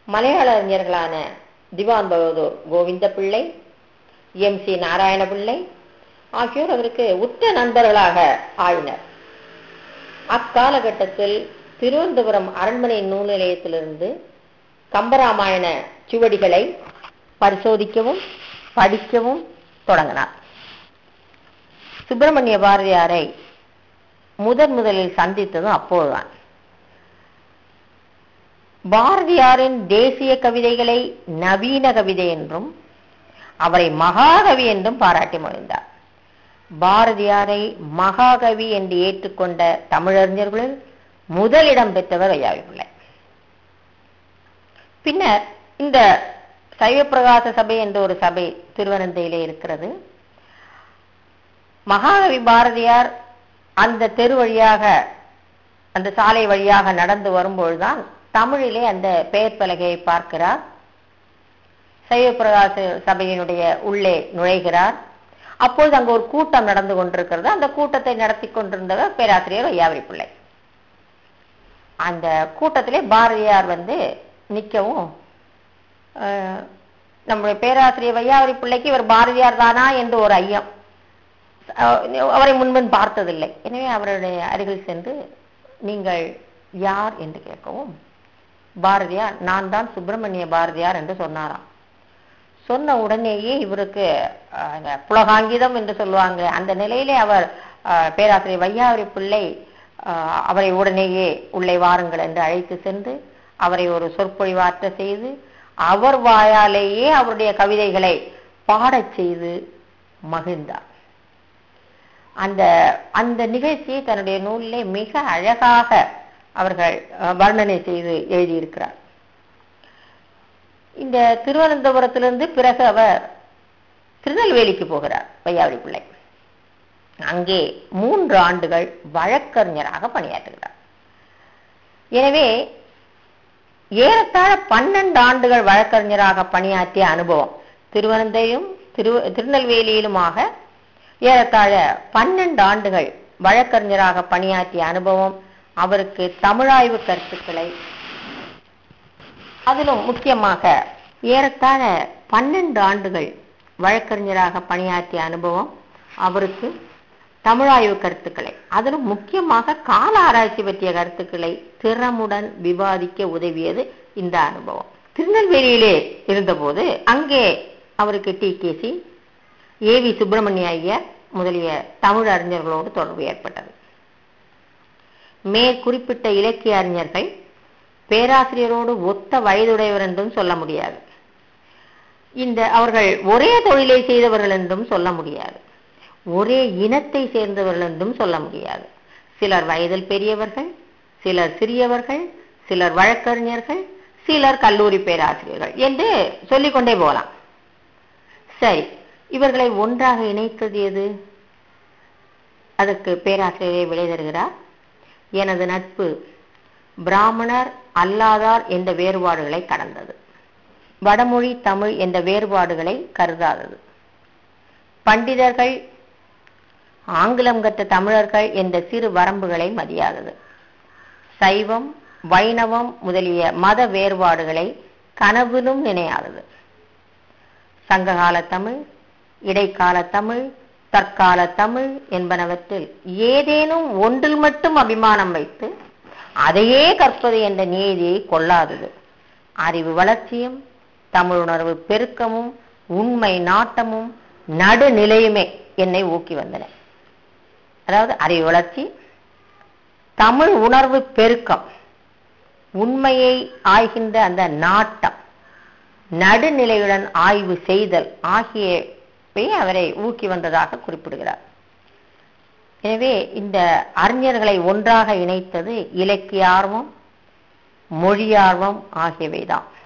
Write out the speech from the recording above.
மலையாள அறிஞர்களான திவான் பகதூர் கோவிந்த பிள்ளை M C Narayana பிள்ளை ஆகியோர் அவருக்கு உற்ற நண்பர்களாக ஆயினர் அக்காலகட்டத்தில் திருவனந்தபுரம் அரண்மனை நூல் நிலையத்திலிருந்து கம்பராமாயண சுவடிகளை பரிசோதிக்கவும் படிக்கவும் தொடங்கினார் சுப்பிரமணிய பாரதியாரை முதன் முதலில் சந்தித்ததும் அப்போதுதான் பாரதியாரின் தேசிய கவிதைகளை நவீன கவிதை என்றும் அவரை மகாகவி என்றும் பாராட்டி மொழிந்தார் பாரதியாரை மகாகவி என்று ஏற்றுக்கொண்ட தமிழறிஞர்களில் முதலிடம் பெற்றவர் ஐயாவி பிள்ளை பின்னர் இந்த சைவப்பிரகாச சபை என்ற ஒரு சபை திருவனந்தையிலே இருக்கிறது மகாகவி பாரதியார் அந்த தெரு வழியாக அந்த சாலை வழியாக நடந்து வரும்பொழுதுதான் தமிழிலே அந்த பெயர் பலகையை பார்க்கிறார் சைவப்பிரகாச சபையினுடைய உள்ளே நுழைகிறார் அப்பொழுது அங்கு ஒரு கூட்டம் நடந்து கொண்டிருக்கிறது அந்த கூட்டத்தை நடத்தி கொண்டிருந்தவர் பேராசிரியர் வையாவரி பிள்ளை அந்த கூட்டத்திலே பாரதியார் வந்து நிற்கவும் அஹ், நம்முடைய பேராசிரியர் வையாவரி பிள்ளைக்கு இவர் பாரதியார் தானா என்று ஒரு ஐயம் அஹ், அவரை முன்பின் பார்த்ததில்லை எனவே அவருடைய அருகில் சென்று நீங்கள் யார் என்று கேட்கவும் பாரதியார் நான் தான் சுப்பிரமணிய பாரதியார் என்று சொன்னாராம் சொன்ன உடனேயே இவருக்கு அஹ், அந்த புலகாங்கிதம் என்று சொல்லுவாங்க அந்த நிலையிலே அவர் அஹ், பேராசிரியர் வையாவரி பிள்ளை அஹ், அவரை உடனேயே உள்ளே வாருங்கள் என்று அழைத்து சென்று அவரை ஒரு சொற்பொழிவாற்ற செய்து அவர் வாயாலேயே அவருடைய கவிதைகளை பாடச் செய்து மகிழ்ந்தார் அந்த அந்த நிகழ்ச்சியை தன்னுடைய நூலிலே மிக அழகாக அவர்கள் அஹ், வர்ணனை செய்து எழுதியிருக்கிறார் இந்த திருவனந்தபுரத்திலிருந்து பிறகு அவர் திருநெல்வேலிக்கு போகிறார் வையாவரி பிள்ளை அங்கே மூன்று ஆண்டுகள் வழக்கறிஞராக பணியாற்றுகிறார் எனவே ஏறத்தாழ பன்னெண்டு ஆண்டுகள் வழக்கறிஞராக பணியாற்றிய அனுபவம் திருவனந்தையும் திரு திருநெல்வேலியிலுமாக ஏறத்தாழ பன்னெண்டு ஆண்டுகள் வழக்கறிஞராக பணியாற்றிய அனுபவம் அவருக்கு தமிழாய்வு கருத்துக்களை அதிலும் முக்கியமாக ஏறத்தாழ பன்னெண்டு ஆண்டுகள் வழக்கறிஞராக பணியாற்றிய அனுபவம் அவருக்கு தமிழாய்வு கருத்துக்களை அதிலும் முக்கியமாக கால ஆராய்ச்சி பற்றிய கருத்துக்களை திறமுடன் விவாதிக்க உதவியது இந்த அனுபவம் திருநெல்வேலியிலே இருந்தபோது அங்கே அவருக்கு T K C A V Subramania Iyer முதலிய தமிழ் அறிஞர்களோடு தொடர்பு ஏற்பட்டது மேற்குறிப்பிட்ட இலக்கிய அறிஞர்கள் பேராசிரியரோடு ஒத்த வயதுடையவர் என்றும் சொல்ல முடியாது இந்த அவர்கள் ஒரே தொழிலை செய்தவர்கள் என்றும் சொல்ல முடியாது ஒரே இனத்தை சேர்ந்தவர்கள் என்றும் சொல்ல முடியாது சிலர் வயதில் பெரியவர்கள் சிலர் சிறியவர்கள் சிலர் வழக்கறிஞர்கள் சிலர் கல்லூரி பேராசிரியர்கள் என்று சொல்லிக்கொண்டே போகலாம் சரி இவர்களை ஒன்றாக இணைத்தது எது அதற்கு பேராசிரியரை விடை தருகிறார் எனது நட்பு பிராமணர் அல்லாதார் என்ற வேறுபாடுகளை கடந்தது வடமொழி தமிழ் என்ற வேறுபாடுகளை கருதாதது பண்டிதர்கள் ஆங்கிலம் கற்ற தமிழர்கள் என்ற சிறு வரம்புகளை மதியாதது சைவம் வைணவம் முதலிய மத வேறுபாடுகளை கனவிலும் நினையாதது சங்ககால தமிழ் இடைக்கால தமிழ் தற்கால தமிழ் என்பனவற்றில் ஏதேனும் ஒன்றில் மட்டும் அபிமானம் வைத்து அதையே கற்பது என்ற நீதியை கொள்ளாதது அறிவு வளர்ச்சியும் தமிழ் உணர்வு பெருக்கமும் உண்மை நாட்டமும் நடுநிலையுமே என்னை ஊக்கி வந்தன அதாவது அறிவு வளர்ச்சி தமிழ் உணர்வு பெருக்கம் உண்மையை ஆய்கின்ற அந்த நாட்டம் நடுநிலையுடன் ஆய்வு செய்தல் ஆகியவை அவரை ஊக்கி வந்ததாக குறிப்பிடுகிறார் எனவே இந்த அறிஞர்களை ஒன்றாக இணைத்தது இலக்கிய ஆர்வம் மொழி ஆர்வம் ஆகியவைதான்